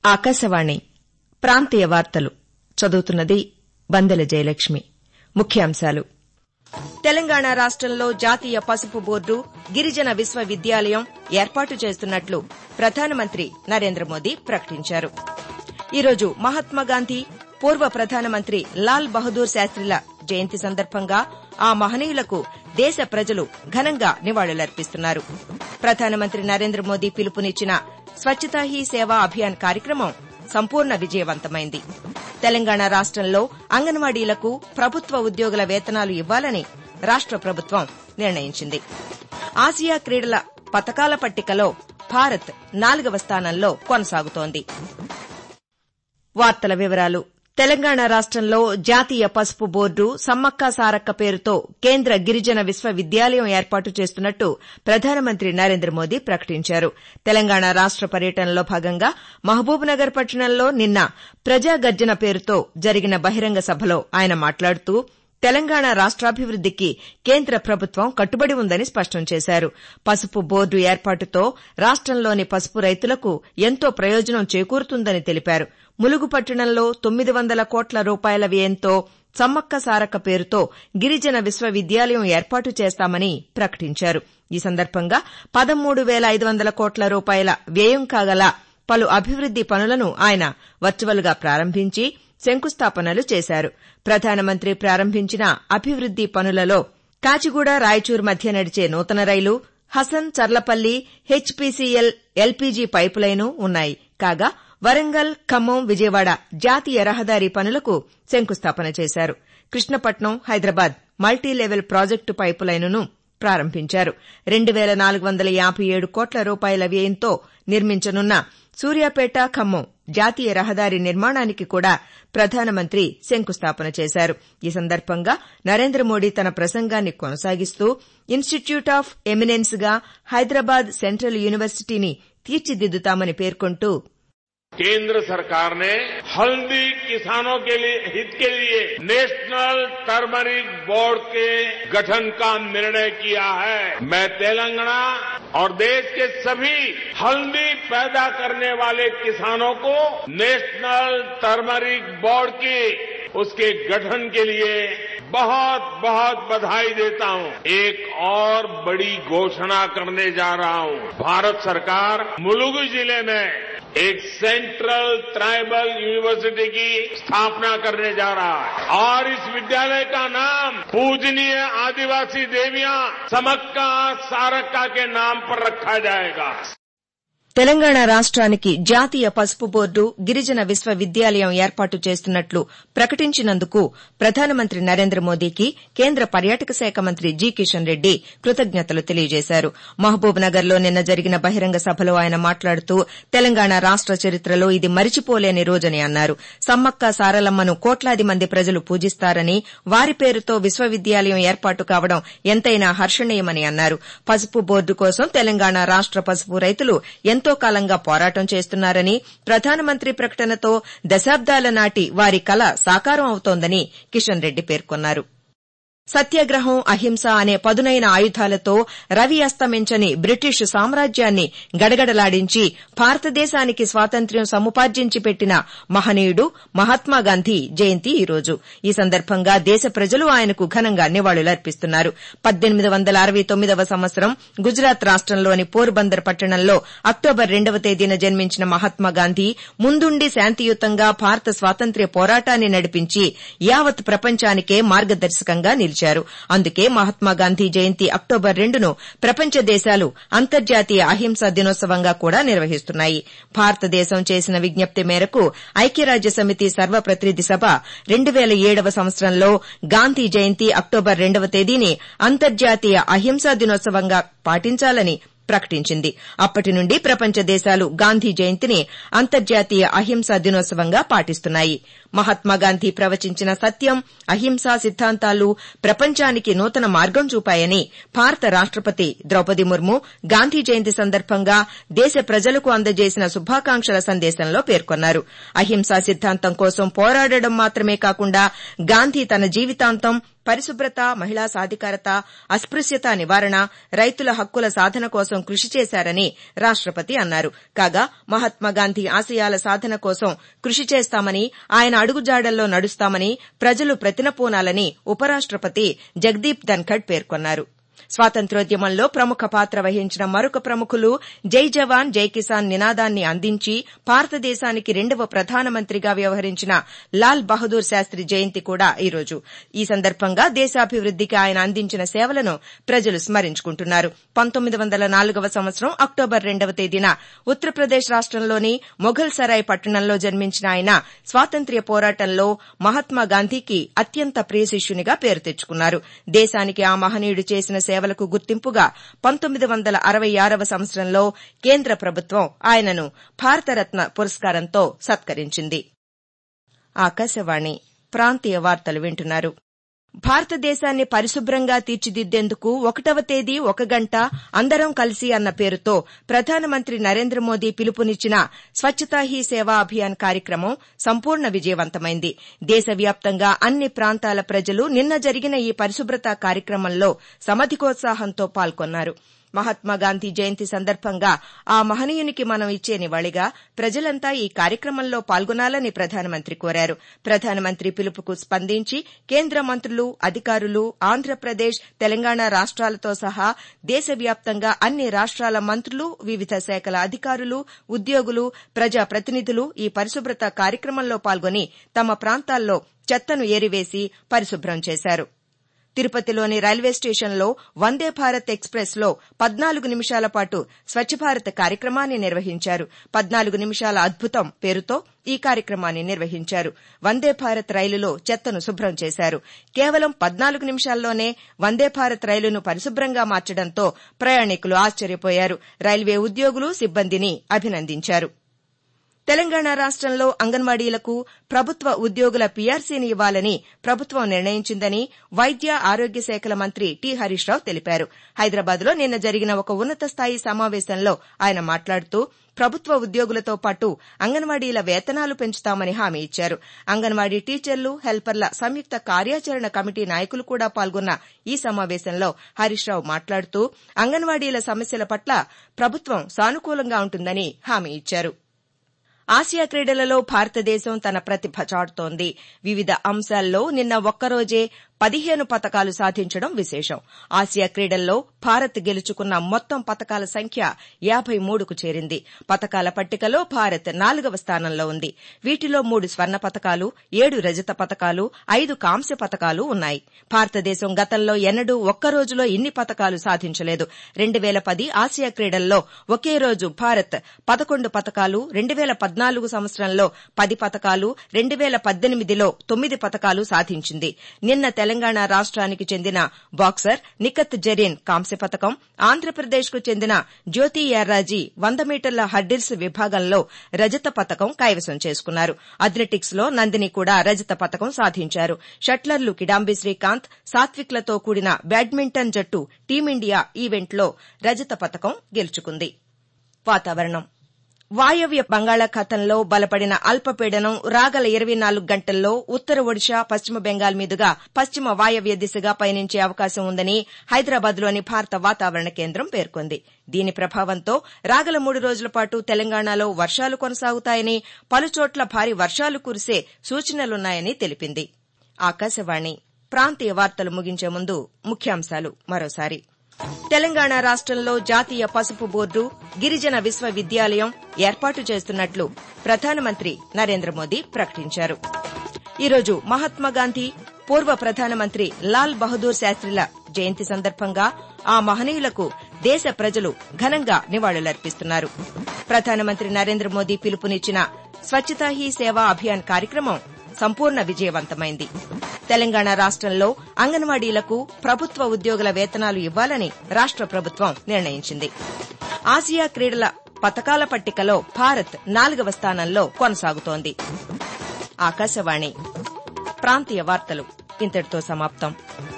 ఆకాశవాణి ప్రాంతీయ వార్తలు చదువుతున్నది బందెల జయలక్ష్మి ముఖ్యాంశాలు తెలంగాణ రాష్టంలో జాతీయ పసుపు బోర్డు గిరిజన విశ్వవిద్యాలయం ఏర్పాటు చేస్తున్నట్లు ప్రధానమంత్రి నరేంద్ర మోదీ ప్రకటించారు ఈరోజు మహాత్మాగాంధీ పూర్వ ప్రధానమంత్రి లాల్ బహదూర్ శాస్తిల జయంతి సందర్భంగా ఆ మహనీయులకు దేశ ప్రజలు ఘనంగా నివాళులర్పిస్తున్నారు ప్రధానమంత్రి నరేంద్ర మోదీ పిలుపునిచ్చిన స్వచ్ఛతా హీ సేవా అభియాన్ కార్యక్రమం సంపూర్ణ విజయవంతమైంది తెలంగాణ రాష్టంలో అంగన్వాడీలకు ప్రభుత్వ ఉద్యోగుల వేతనాలు ఇవ్వాలని రాష్ట ప్రభుత్వం నిర్ణయించింది ఆసియా క్రీడల పతకాల పట్టికలో భారత్ నాలుగవ స్థానంలో కొనసాగుతోంది వార్తల వివరాలు తెలంగాణ రాష్టంలో జాతీయ పసుపు బోర్డు సమ్మక్క సారక్క పేరుతో కేంద్ర గిరిజన విశ్వవిద్యాలయం ఏర్పాటు చేస్తున్నట్టు ప్రధానమంత్రి నరేంద్ర మోదీ ప్రకటించారు తెలంగాణ రాష్ట పర్యటనలో భాగంగా మహబూబ్నగర్ పట్టణంలో నిన్న ప్రజాగర్జన పేరుతో జరిగిన బహిరంగ సభలో ఆయన మాట్లాడుతూ తెలంగాణ రాష్టాభివృద్దికి కేంద్ర ప్రభుత్వం కట్టుబడి ఉందని స్పష్టం చేశారు పసుపు బోర్డు ఏర్పాటుతో రాష్టంలోని పసుపు రైతులకు ఎంతో ప్రయోజనం చేకూరుతుందని తెలిపారు ములుగు పట్టణంలో తొమ్మిది వందల కోట్ల రూపాయల వ్యయంతో సమ్మక్క సారక్క పేరుతో గిరిజన విశ్వవిద్యాలయం ఏర్పాటు చేస్తామని ప్రకటించారు ఈ సందర్భంగా పదమూడు వేల ఐదు వందల కోట్ల రూపాయల వ్యయం కాగల పలు అభివృద్ది పనులను ఆయన వర్చువల్గా ప్రారంభించి శంకుస్థాపనలు చేశారు ప్రధానమంత్రి ప్రారంభించిన అభివృద్ది పనులలో కాచిగూడ రాయచూర్ మధ్య నడిచే నూతన రైలు Hassan Cherlapally HPCL LPG pipeline ఉన్నాయి కాగా వరంగల్ ఖమ్మం విజయవాడ జాతీయ రహదారి పనులకు శంకుస్థాపన చేశారు కృష్ణపట్నం హైదరాబాద్ మల్టీలెవెల్ ప్రాజెక్టు పైపులైనును ప్రారంభించారు రెండు వేల నాలుగు వందల యాభై ఏడు కోట్ల రూపాయల వ్యయంతో నిర్మించనున్న సూర్యాపేట ఖమ్మం జాతీయ రహదారి నిర్మాణానికి కూడా ప్రధానమంత్రి శంకుస్థాపన చేశారు ఈ సందర్భంగా నరేంద్ర మోదీ తన ప్రసంగాన్ని కొనసాగిస్తూ ఇన్స్టిట్యూట్ ఆఫ్ ఎమినెన్స్ గా హైదరాబాద్ సెంట్రల్ యూనివర్సిటీని తీర్చిదిద్దుతామని పేర్కొంటూ केंद्र सरकार ने हल्दी किसानों के लिए हित के लिए नेशनल टर्मरिक बोर्ड के गठन का निर्णय किया है मैं तेलंगाना और देश के सभी हल्दी पैदा करने वाले किसानों को नेशनल टर्मरिक बोर्ड की उसके गठन के लिए बहुत बहुत बधाई देता हूं एक और बड़ी घोषणा करने जा रहा हूं भारत सरकार मुलुगु जिले में एक सेंट्रल ट्राइबल यूनिवर्सिटी की स्थापना करने जा रहा है और इस विद्यालय का नाम पूजनीय आदिवासी देवियां समक्का सारक्का के नाम पर रखा जाएगा తెలంగాణ రాష్ట్రానికి జాతీయ పసుపు బోర్డు గిరిజన విశ్వవిద్యాలయం ఏర్పాటు చేస్తున్నట్లు ప్రకటించినందుకు ప్రధానమంత్రి నరేంద్ర మోదీకి కేంద్ర పర్యాటక శాఖ మంత్రి జి కిషన్ రెడ్డి కృతజ్ఞతలు తెలియజేశారు మహబూబ్ నగర్ లో నిన్న జరిగిన బహిరంగ సభలో ఆయన మాట్లాడుతూ తెలంగాణ రాష్ట చరిత్రలో ఇది మరిచిపోలేని రోజని అన్నారు సమ్మక్క సారలమ్మను కోట్లాది మంది ప్రజలు పూజిస్తారని వారి పేరుతో విశ్వవిద్యాలయం ఏర్పాటు కావడం ఎంతైనా హర్షణీయమని అన్నారు పసుపు బోర్డు కోసం తెలంగాణ రాష్ట పసుపు రైతులు ఎంతో కాలంగా పోరాటం చేస్తున్నారని ప్రధానమంత్రి ప్రకటనతో దశాబ్దాల నాటి వారి కల సాకారం అవుతోందని కిషన్ రెడ్డి పేర్కొన్నారు సత్యాగ్రహం అహింస అనే పదునైన ఆయుధాలతో రవి అస్తమించని బ్రిటిష్ సామ్రాజ్యాన్ని గడగడలాడించి భారతదేశానికి స్వాతంత్ర్యం సముపార్జించి పెట్టిన మహనీయుడు మహాత్మాగాంధీ జయంతి ఈరోజు ఈ సందర్భంగా దేశ ప్రజలు ఆయనకు ఘనంగా నివాళులర్పిస్తున్నారు పద్దెనిమిది వందల అరవై తొమ్మిదవ సంవత్సరం గుజరాత్ రాష్టంలోని పోర్బందర్ పట్టణంలో అక్టోబర్ రెండవ తేదీన జన్మించిన మహాత్మాగాంధీ ముందుండి శాంతియుతంగా భారత స్వాతంత్ర్య పోరాటాన్ని నడిపించి యావత్ ప్రపంచానికే మార్గదర్శకంగా నిలిచారు అందుకే మహాత్మాగాంధీ జయంతి అక్టోబర్ రెండును ప్రపంచ దేశాలు అంతర్జాతీయ అహింసా దినోత్సవంగా కూడా నిర్వహిస్తున్నాయి భారతదేశం చేసిన విజ్ఞప్తి మేరకు ఐక్యరాజ్య సమితి సర్వప్రతినిధి సభ రెండు వేల ఏడవ సంవత్సరంలో గాంధీ జయంతి అక్టోబర్ రెండవ తేదీని అంతర్జాతీయ అహింసా దినోత్సవంగా పాటించాలని ప్రకటించింది అప్పటి నుండి ప్రపంచ దేశాలు గాంధీ జయంతిని అంతర్జాతీయ అహింసా దినోత్సవంగా పాటిస్తున్నాయి మహాత్మాగాంధీ ప్రవచించిన సత్యం అహింసా సిద్ధాంతాలు ప్రపంచానికి నూతన మార్గం చూపాయని భారత రాష్టపతి ద్రౌపది ముర్ము గాంధీ జయంతి సందర్భంగా దేశ ప్రజలకు అందజేసిన శుభాకాంక్షల సందేశంలో పేర్కొన్నారు అహింసా సిద్ధాంతం కోసం పోరాడడం మాత్రమే కాకుండా గాంధీ తన జీవితాంతం పరిశుభ్రత మహిళా సాధికారత అస్పృశ్యత నివారణ రైతుల హక్కుల సాధన కోసం కృషి చేశారని రాష్టపతి అన్నారు కాగా మహాత్మాగాంధీ ఆశయాల సాధన కోసం కృషి చేస్తామని ఆయన అడుగుజాడల్లో నడుస్తామని ప్రజలు ప్రతినపూనాలని ఉపరాష్టపతి జగదీప్ ధన్ఖడ్ పేర్కొన్నారు స్వాతంత్ర్యోద్యమంలో ప్రముఖ పాత్ర వహించిన మరొక ప్రముఖులు జై జవాన్ జై కిసాన్ నినాదాన్ని అందించి భారతదేశానికి రెండవ ప్రధానమంత్రిగా వ్యవహరించిన లాల్ బహదూర్ శాస్త్రి జయంతి కూడా ఈరోజు ఈ సందర్భంగా దేశాభివృద్దికి ఆయన అందించిన సేవలను ప్రజలు స్మరించుకుంటున్నారు పంతొమ్మిది వందల నాలుగవ సంవత్సరం అక్టోబర్ రెండవ తేదీన ఉత్తరప్రదేశ్ రాష్టంలోని మొఘల్ సరాయ్ పట్టణంలో జన్మించిన ఆయన స్వాతంత్ర్య పోరాటంలో మహాత్మాగాంధీకి అత్యంత ప్రియశిష్యునిగా పేరు తెచ్చుకున్నారు దేశానికి ఆ మహనీయుడు చేసిన సేవలకు గుర్తింపుగా పంతొమ్మిది వందల అరవై ఆరవ సంవత్సరంలో కేంద్ర ప్రభుత్వం ఆయనను భారతరత్న పురస్కారంతో సత్కరించింది ఆకాశవాణి ప్రాంతీయ వార్తలు వింటున్నారు భారతదేశాన్ని పరిశుభ్రంగా తీర్చిదిద్దేందుకు ఒకటవ తేదీ ఒక గంట అందరం కలిసి అన్న పేరుతో ప్రధానమంత్రి నరేంద్ర మోదీ పిలుపునిచ్చిన స్వచ్ఛతా హీ సేవా అభియాన్ కార్యక్రమం సంపూర్ణ విజయవంతమైంది దేశవ్యాప్తంగా అన్ని ప్రాంతాల ప్రజలు నిన్న జరిగిన ఈ పరిశుభ్రత కార్యక్రమంలో సమధికోత్సాహంతో పాల్గొన్నారు మహాత్మాగాంధీ జయంతి సందర్భంగా ఆ మహనీయునికి మనం ఇచ్చే నివాళిగా ప్రజలంతా ఈ కార్యక్రమంలో పాల్గొనాలని ప్రధానమంత్రి కోరారు ప్రధానమంత్రి పిలుపుకు స్పందించి కేంద్ర మంత్రులు అధికారులు ఆంధ్రప్రదేశ్ తెలంగాణ రాష్ట్రాలతో సహా దేశవ్యాప్తంగా అన్ని రాష్ట్రాల మంత్రులు వివిధ శాఖల అధికారులు ఉద్యోగులు ప్రజాప్రతినిధులు ఈ పరిశుభ్రత కార్యక్రమంలో పాల్గొని తమ ప్రాంతాల్లో చెత్తను ఏరివేసి పరిశుభ్రం చేశారు తిరుపతిలోని రైల్వే స్టేషన్లో వందే భారత్ ఎక్స్ప్రెస్ లో పద్నాలుగు నిమిషాల పాటు స్వచ్ఛ భారత్ కార్యక్రమాన్ని నిర్వహించారు పద్నాలుగు నిమిషాల అద్భుతం పేరుతో ఈ కార్యక్రమాన్ని నిర్వహించారు వందే భారత్ రైలులో చెత్తను శుభ్రం చేశారు కేవలం పద్నాలుగు నిమిషాల్లోనే వందే భారత్ రైలును పరిశుభ్రంగా మార్చడంతో ప్రయాణికులు ఆశ్చర్యపోయారు రైల్వే ఉద్యోగులు సిబ్బందిని అభినందించారు తెలంగాణ రాష్టంలో అంగన్వాడీలకు ప్రభుత్వ ఉద్యోగుల పీఆర్సీని ఇవ్వాలని ప్రభుత్వం నిర్ణయించిందని వైద్య ఆరోగ్య శాఖల మంత్రి టి హరీష్ రావు తెలిపారు హైదరాబాద్లో నిన్న జరిగిన ఒక ఉన్నత స్థాయి సమావేశంలో ఆయన మాట్లాడుతూ ప్రభుత్వ ఉద్యోగులతో పాటు అంగన్వాడీల వేతనాలు పెంచుతామని హామీ ఇచ్చారు అంగన్వాడీ టీచర్లు హెల్పర్ల సంయుక్త కార్యాచరణ కమిటీ నాయకులు కూడా పాల్గొన్న ఈ సమావేశంలో హరీష్ రావు మాట్లాడుతూ అంగన్వాడీల సమస్యల పట్ల ప్రభుత్వం సానుకూలంగా ఉంటుందని హామీ ఇచ్చారు ఆసియా క్రీడలలో భారతదేశం తన ప్రతిభ చాటుతోంది వివిధ అంశాల్లో నిన్న ఒక్కరోజే పదిహేను పతకాలు సాధించడం విశేషం ఆసియా క్రీడల్లో భారత్ గెలుచుకున్న మొత్తం పతకాల సంఖ్య యాబై మూడుకు చేరింది పతకాల పట్టికలో భారత్ నాలుగవ స్థానంలో ఉంది వీటిలో మూడు స్వర్ణ పతకాలు ఏడు రజత పతకాలు ఐదు కాంస్య పతకాలు ఉన్నాయి భారతదేశం గతంలో ఎన్నడూ ఒక్క రోజులో ఇన్ని పతకాలు సాధించలేదు రెండు వేల పది ఆసియా క్రీడల్లో ఒకే రోజు భారత్ పదకొండు పతకాలు రెండు వేల పద్నాలుగు సంవత్సరంలో పది పతకాలు రెండు వేల పద్దెనిమిదిలో తొమ్మిది పతకాలు సాధించింది నిన్న తెలంగాణ రాష్ట్రానికి చెందిన బాక్సర్ నిఖత్ జరీన్ కాంస్య పతకం ఆంధ్రప్రదేశ్కు చెందిన జ్యోతి యార్రాజీ వంద మీటర్ల హర్డిల్స్ విభాగంలో రజత పతకం కైవసం చేసుకున్నారు అథ్లెటిక్స్ లో నందిని కూడా రజత పతకం సాధించారు షట్లర్లు కిడాంబి శ్రీకాంత్ సాత్విక్లతో కూడిన బ్యాడ్మింటన్ జట్టు టీమిండియా ఈవెంట్లో రజత పతకం గెలుచుకుంది వాతావరణం వాయవ్య బంగాళాఖాతంలో బలపడిన అల్పపీడనం రాగల ఇరవై నాలుగు గంటల్లో ఉత్తర ఒడిషా పశ్చిమ బెంగాల్ మీదుగా పశ్చిమ వాయవ్య దిశగా పయనించే అవకాశం ఉందని హైదరాబాద్లోని భారత వాతావరణ కేంద్రం పేర్కొంది దీని ప్రభావంతో రాగల మూడు రోజుల పాటు తెలంగాణలో వర్షాలు కొనసాగుతాయని పలుచోట్ల భారీ వర్షాలు కురిసే సూచనలున్నాయని తెలిపింది ఆకాశవాణి ప్రాంతీయ వార్తలు ముగించే ముందు ముఖ్యాంశాలు మరోసారి తెలంగాణ రాష్టంలో జాతీయ పసుపు బోర్డు గిరిజన విశ్వవిద్యాలయం ఏర్పాటు చేస్తున్నట్లు ప్రధానమంత్రి నరేంద్ర మోదీ ప్రకటించారు ఈరోజు మహాత్మాగాంధీ పూర్వ ప్రధానమంత్రి లాల్ బహదూర్ శాస్త్రిల జయంతి సందర్భంగా ఆ మహనీయులకు దేశ ప్రజలు ఘనంగా నివాళులర్పిస్తున్నారు ప్రధానమంత్రి నరేంద్ర మోదీ పిలుపునిచ్చిన స్వచ్ఛతా హీ సేవా అభియాన్ కార్యక్రమం సంపూర్ణ విజయవంతమైంది తెలంగాణ రాష్టంలో అంగన్వాడీలకు ప్రభుత్వ ఉద్యోగుల వేతనాలు ఇవ్వాలని రాష్ట ప్రభుత్వం నిర్ణయించింది ఆసియా క్రీడల పతకాల పట్టికలో భారత్ నాలుగవ స్థానంలో కొనసాగుతోంది ఆకాశవాణి ప్రాంతీయ వార్తలు ఇంతటితో సమాప్తం